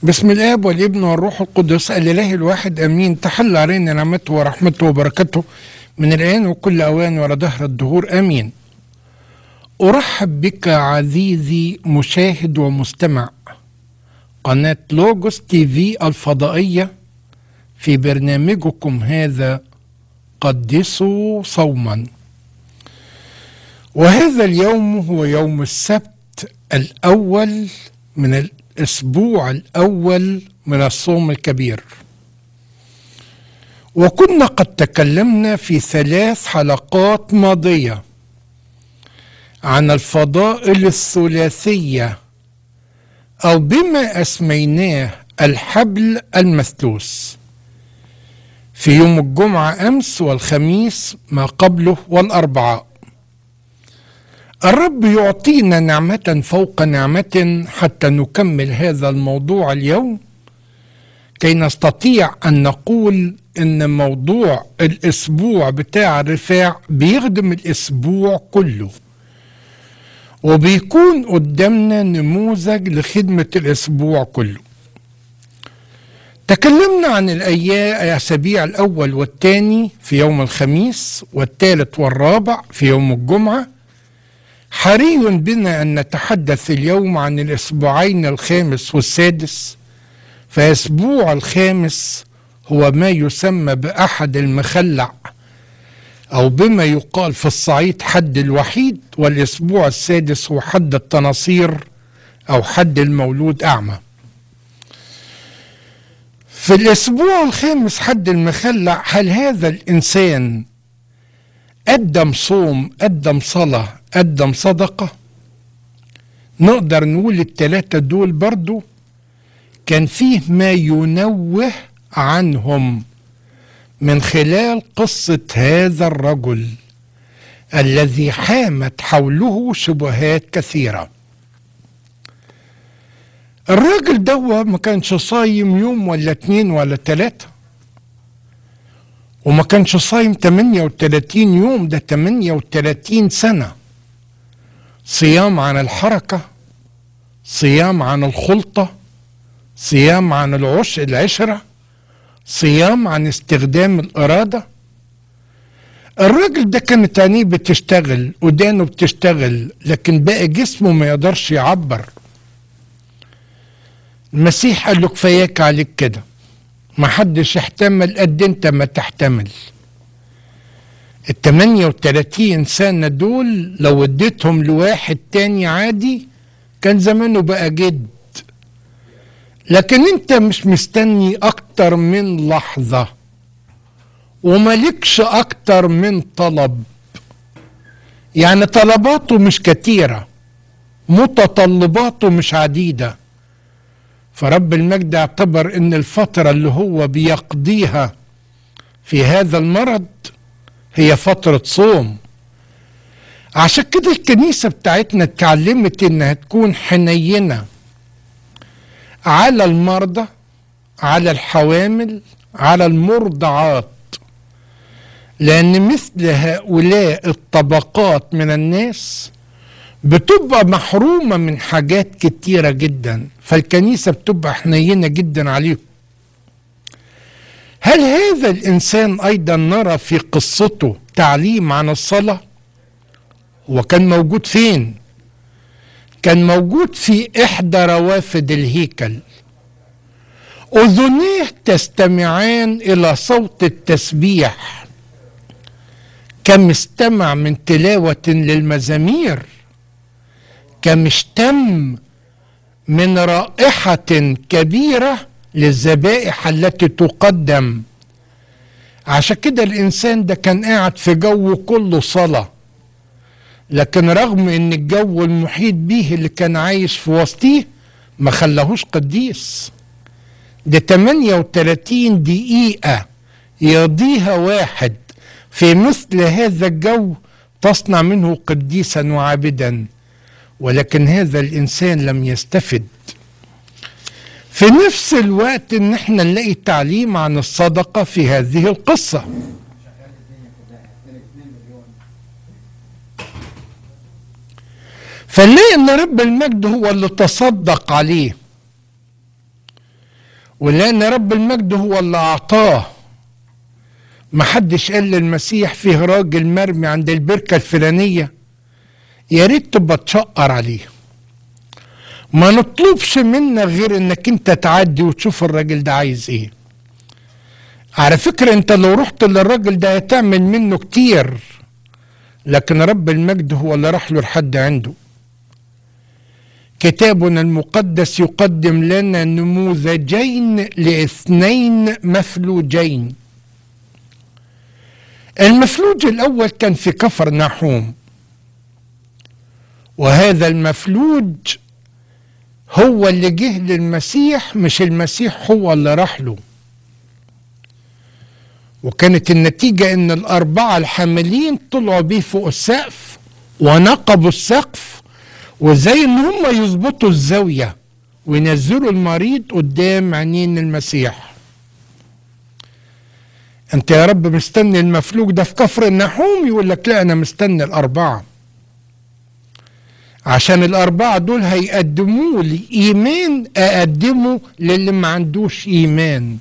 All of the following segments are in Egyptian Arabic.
بسم الاب والابن والروح القدس الاله الواحد امين تحل علينا نعمته ورحمته وبركته من الان وكل اوان ورا دهر الدهور امين ارحب بك عزيزي مشاهد ومستمع قناه لوجوس تي في الفضائيه في برنامجكم هذا قدسوا صوما وهذا اليوم هو يوم السبت الاول من الاسبوع الاول من الصوم الكبير وكنا قد تكلمنا في ثلاث حلقات ماضيه عن الفضائل الثلاثيه او بما اسميناه الحبل المثلوث في يوم الجمعه امس والخميس ما قبله والاربعاء الرب يعطينا نعمة فوق نعمة حتى نكمل هذا الموضوع اليوم كي نستطيع أن نقول إن موضوع الأسبوع بتاع الرفاع بيخدم الأسبوع كله وبيكون قدامنا نموذج لخدمة الأسبوع كله تكلمنا عن الأيام الأسابيع الأول والثاني في يوم الخميس والثالث والرابع في يوم الجمعة حري بنا ان نتحدث اليوم عن الاسبوعين الخامس والسادس فاسبوع الخامس هو ما يسمى باحد المخلع او بما يقال في الصعيد حد الوحيد والاسبوع السادس هو حد التناصير او حد المولود اعمى في الاسبوع الخامس حد المخلع هل هذا الانسان قدم صوم قدم صلاه قدم صدقة نقدر نقول التلاتة دول برضو كان فيه ما ينوه عنهم من خلال قصة هذا الرجل الذي حامت حوله شبهات كثيرة الراجل ده ما كانش صايم يوم ولا اتنين ولا تلاتة وما كانش صايم 38 يوم ده 38 سنه صيام عن الحركة صيام عن الخلطة صيام عن العش العشرة صيام عن استخدام الإرادة الراجل ده كانت عينيه بتشتغل ودانه بتشتغل لكن باقي جسمه ما يقدرش يعبر المسيح قال له كفاياك عليك كده ما حدش يحتمل قد انت ما تحتمل ال 38 سنة دول لو اديتهم لواحد تاني عادي كان زمانه بقى جد لكن انت مش مستني اكتر من لحظة وملكش اكتر من طلب يعني طلباته مش كتيرة متطلباته مش عديدة فرب المجد اعتبر ان الفترة اللي هو بيقضيها في هذا المرض هي فترة صوم عشان كده الكنيسة بتاعتنا اتعلمت انها تكون حنينة على المرضى على الحوامل على المرضعات لان مثل هؤلاء الطبقات من الناس بتبقى محرومة من حاجات كتيرة جدا فالكنيسة بتبقى حنينة جدا عليهم هل هذا الانسان ايضا نرى في قصته تعليم عن الصلاه هو كان موجود فين كان موجود في احدى روافد الهيكل اذنيه تستمعان الى صوت التسبيح كم استمع من تلاوه للمزامير كم اشتم من رائحه كبيره للذبائح التي تقدم عشان كده الانسان ده كان قاعد في جو كله صلاه لكن رغم ان الجو المحيط به اللي كان عايش في وسطيه ما خلاهوش قديس ده 38 دقيقة يقضيها واحد في مثل هذا الجو تصنع منه قديسا وعابدا ولكن هذا الإنسان لم يستفد في نفس الوقت ان احنا نلاقي تعليم عن الصدقة في هذه القصة فنلاقي ان رب المجد هو اللي تصدق عليه ولأن رب المجد هو اللي أعطاه ما حدش قال للمسيح فيه راجل مرمي عند البركة الفلانية يا ريت تبقى تشقر عليه ما نطلبش منك غير انك انت تعدي وتشوف الراجل ده عايز ايه على فكرة انت لو رحت للراجل ده هتعمل منه كتير لكن رب المجد هو اللي راح له لحد عنده كتابنا المقدس يقدم لنا نموذجين لاثنين مفلوجين المفلوج الاول كان في كفر نحوم وهذا المفلوج هو اللي جه للمسيح مش المسيح هو اللي راح له وكانت النتيجة ان الاربعة الحاملين طلعوا بيه فوق السقف ونقبوا السقف وزي ان هم يظبطوا الزاوية وينزلوا المريض قدام عينين المسيح انت يا رب مستني المفلوج ده في كفر النحوم يقول لك لا انا مستني الاربعه عشان الاربعه دول هيقدموا لي ايمان اقدمه للي ما عندوش ايمان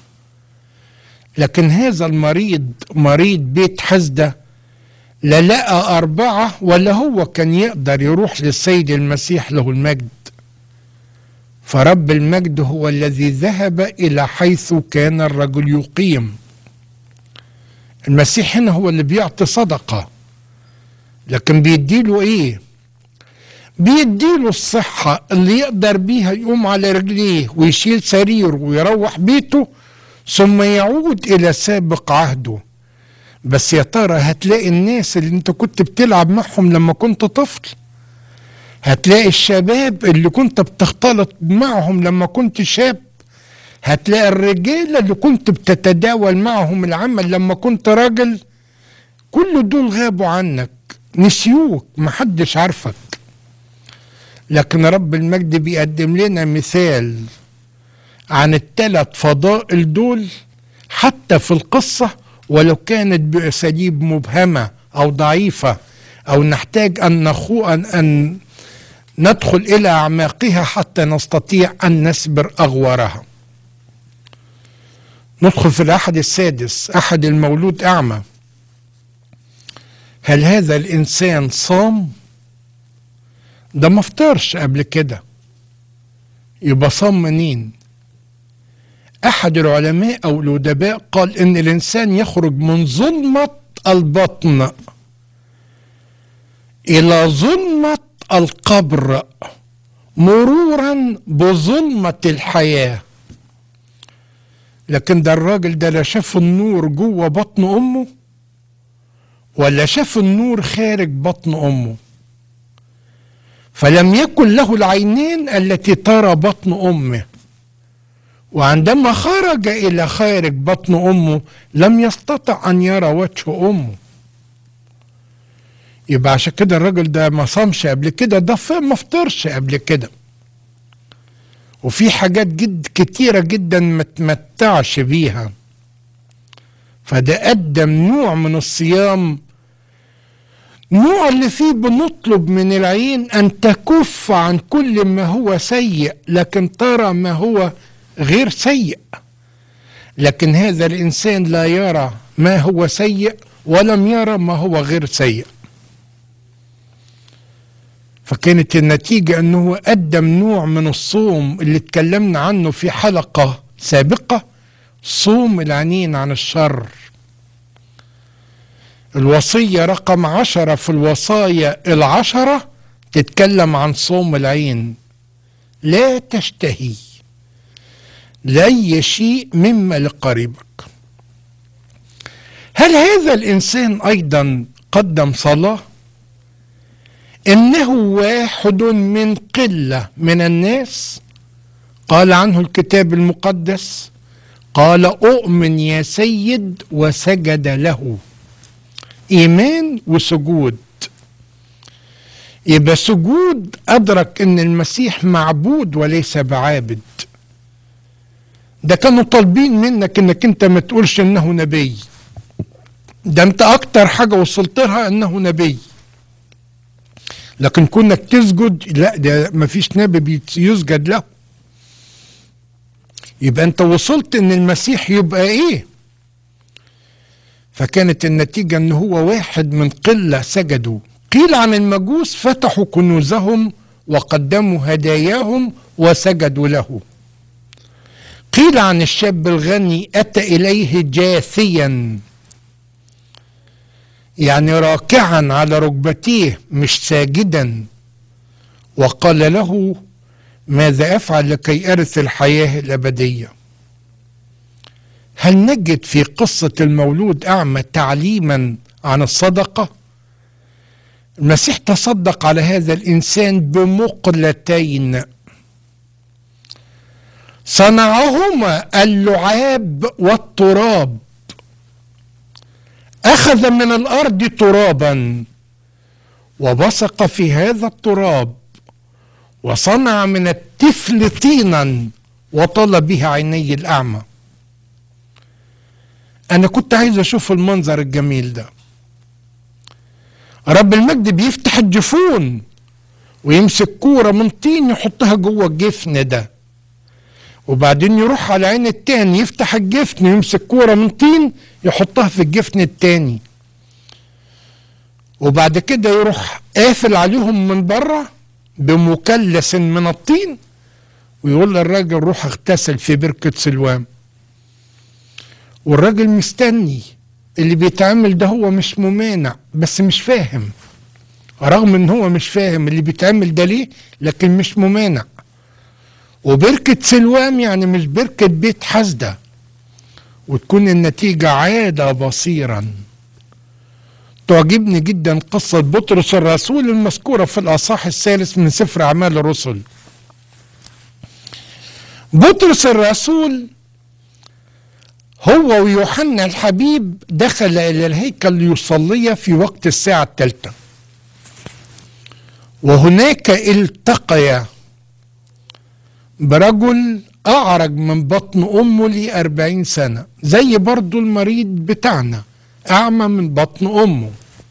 لكن هذا المريض مريض بيت حسده لا لقى أربعة ولا هو كان يقدر يروح للسيد المسيح له المجد فرب المجد هو الذي ذهب إلى حيث كان الرجل يقيم المسيح هنا هو اللي بيعطي صدقة لكن بيديله ايه بيديله الصحة اللي يقدر بيها يقوم على رجليه ويشيل سريره ويروح بيته ثم يعود إلى سابق عهده بس يا ترى هتلاقي الناس اللي انت كنت بتلعب معهم لما كنت طفل هتلاقي الشباب اللي كنت بتختلط معهم لما كنت شاب هتلاقي الرجال اللي كنت بتتداول معهم العمل لما كنت راجل كل دول غابوا عنك نسيوك محدش عارفك لكن رب المجد بيقدم لنا مثال عن الثلاث فضائل دول حتى في القصة ولو كانت بأساليب مبهمة أو ضعيفة أو نحتاج أن نخو أن, أن ندخل إلى أعماقها حتى نستطيع أن نسبر أغوارها ندخل في الأحد السادس أحد المولود أعمى هل هذا الإنسان صام؟ ده ما فطرش قبل كده يبقى صام منين؟ أحد العلماء أو الأدباء قال إن الإنسان يخرج من ظلمة البطن إلى ظلمة القبر مرورا بظلمة الحياة لكن ده الراجل ده لا شاف النور جوه بطن امه ولا شاف النور خارج بطن امه فلم يكن له العينين التي ترى بطن امه وعندما خرج الى خارج بطن امه لم يستطع ان يرى وجه امه يبقى عشان كده الراجل ده ما صامش قبل كده ده ما فطرش قبل كده وفي حاجات جد كتيرة جدا ما تمتعش بيها فده قدم نوع من الصيام نوع اللي فيه بنطلب من العين أن تكف عن كل ما هو سيء لكن ترى ما هو غير سيء لكن هذا الإنسان لا يرى ما هو سيء ولم يرى ما هو غير سيء فكانت النتيجة أنه قدم نوع من الصوم اللي اتكلمنا عنه في حلقة سابقة صوم العنين عن الشر الوصية رقم عشرة في الوصايا العشرة تتكلم عن صوم العين لا تشتهي لأي شيء مما لقريبك هل هذا الإنسان أيضا قدم صلاة انه واحد من قله من الناس قال عنه الكتاب المقدس قال اؤمن يا سيد وسجد له ايمان وسجود يبقى سجود ادرك ان المسيح معبود وليس بعابد ده كانوا طالبين منك انك انت ما تقولش انه نبي ده انت اكتر حاجه وصلت لها انه نبي لكن كونك تسجد لا ده ما فيش نبي يسجد له يبقى انت وصلت ان المسيح يبقى ايه فكانت النتيجة ان هو واحد من قلة سجدوا قيل عن المجوس فتحوا كنوزهم وقدموا هداياهم وسجدوا له قيل عن الشاب الغني اتى اليه جاثيا يعني راكعا على ركبتيه مش ساجدا وقال له ماذا افعل لكي ارث الحياه الابديه هل نجد في قصه المولود اعمى تعليما عن الصدقه المسيح تصدق على هذا الانسان بمقلتين صنعهما اللعاب والتراب اخذ من الارض ترابا وبصق في هذا التراب وصنع من الطفل طينا وطل به عيني الاعمى انا كنت عايز اشوف المنظر الجميل ده رب المجد بيفتح الجفون ويمسك كوره من طين يحطها جوه الجفن ده وبعدين يروح على عين التاني يفتح الجفن يمسك كوره من طين يحطها في الجفن التاني وبعد كده يروح قافل عليهم من بره بمكلس من الطين ويقول للراجل روح اغتسل في بركة سلوام والراجل مستني اللي بيتعمل ده هو مش ممانع بس مش فاهم رغم ان هو مش فاهم اللي بيتعمل ده ليه لكن مش ممانع وبركة سلوام يعني مش بركة بيت حسدة وتكون النتيجة عادة بصيرا تعجبني جدا قصة بطرس الرسول المذكورة في الأصح الثالث من سفر أعمال الرسل بطرس الرسول هو ويوحنا الحبيب دخل إلى الهيكل ليصلي في وقت الساعة الثالثة وهناك التقيا برجل أعرج من بطن أمه لأربعين سنة زي برضو المريض بتاعنا أعمى من بطن أمه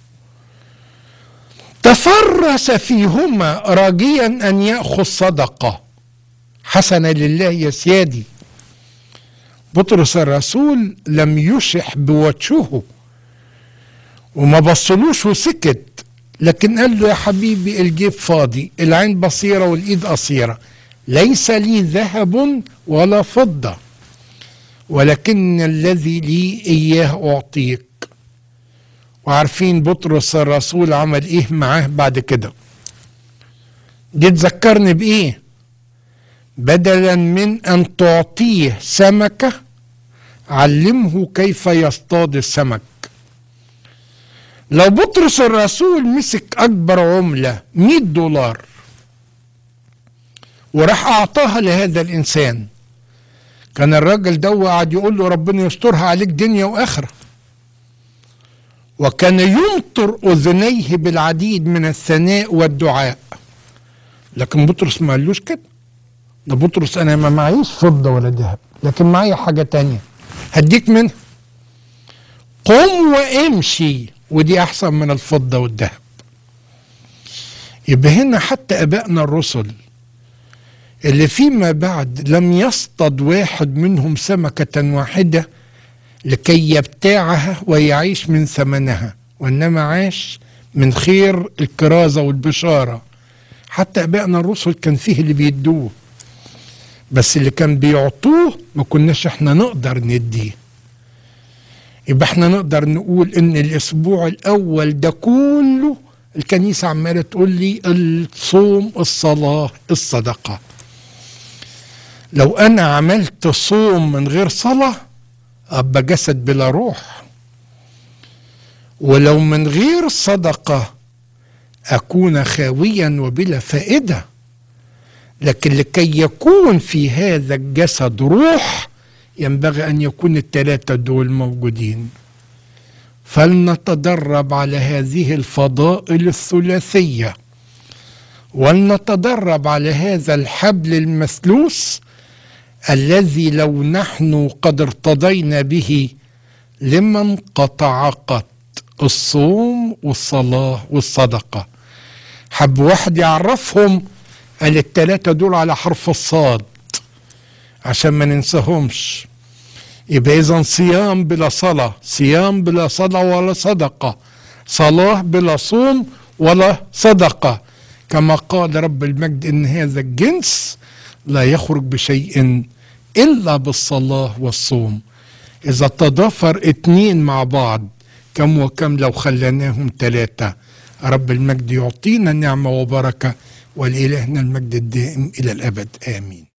تفرس فيهما راجيا أن يأخذ صدقة حسنة لله يا سيادي بطرس الرسول لم يشح بوجهه وما بصلوش وسكت لكن قال له يا حبيبي الجيب فاضي العين بصيرة والإيد قصيرة ليس لي ذهب ولا فضة ولكن الذي لي إياه أعطيك وعارفين بطرس الرسول عمل إيه معاه بعد كده دي تذكرني بإيه بدلا من أن تعطيه سمكة علمه كيف يصطاد السمك لو بطرس الرسول مسك أكبر عملة 100 دولار وراح أعطاها لهذا الإنسان كان الراجل ده قاعد يقول له ربنا يسترها عليك دنيا وآخرة وكان يمطر أذنيه بالعديد من الثناء والدعاء لكن بطرس ما قالوش كده ده بطرس أنا ما معيش فضة ولا ذهب لكن معايا حاجة تانية هديك منها قم وامشي ودي أحسن من الفضة والذهب يبقى هنا حتى أبائنا الرسل اللي فيما بعد لم يصطد واحد منهم سمكة واحدة لكي يبتاعها ويعيش من ثمنها وإنما عاش من خير الكرازة والبشارة حتى أبائنا الرسل كان فيه اللي بيدوه بس اللي كان بيعطوه ما كناش احنا نقدر نديه يبقى احنا نقدر نقول ان الاسبوع الاول ده كله الكنيسة عمالة تقول لي الصوم الصلاة الصدقة لو انا عملت صوم من غير صلاة ابقى جسد بلا روح ولو من غير صدقة اكون خاويا وبلا فائدة لكن لكي يكون في هذا الجسد روح ينبغي ان يكون الثلاثة دول موجودين فلنتدرب على هذه الفضائل الثلاثيه ولنتدرب على هذا الحبل المثلوث الذي لو نحن قد ارتضينا به لمن قطع قط الصوم والصلاة والصدقة حب واحد يعرفهم قال التلاتة دول على حرف الصاد عشان ما ننساهمش يبقى اذا صيام بلا صلاة صيام بلا صلاة ولا صدقة صلاة بلا صوم ولا صدقة كما قال رب المجد ان هذا الجنس لا يخرج بشيء الا بالصلاة والصوم اذا تضافر اتنين مع بعض كم وكم لو خليناهم ثلاثة رب المجد يعطينا نعمة وبركة ولإلهنا المجد الدائم إلى الأبد آمين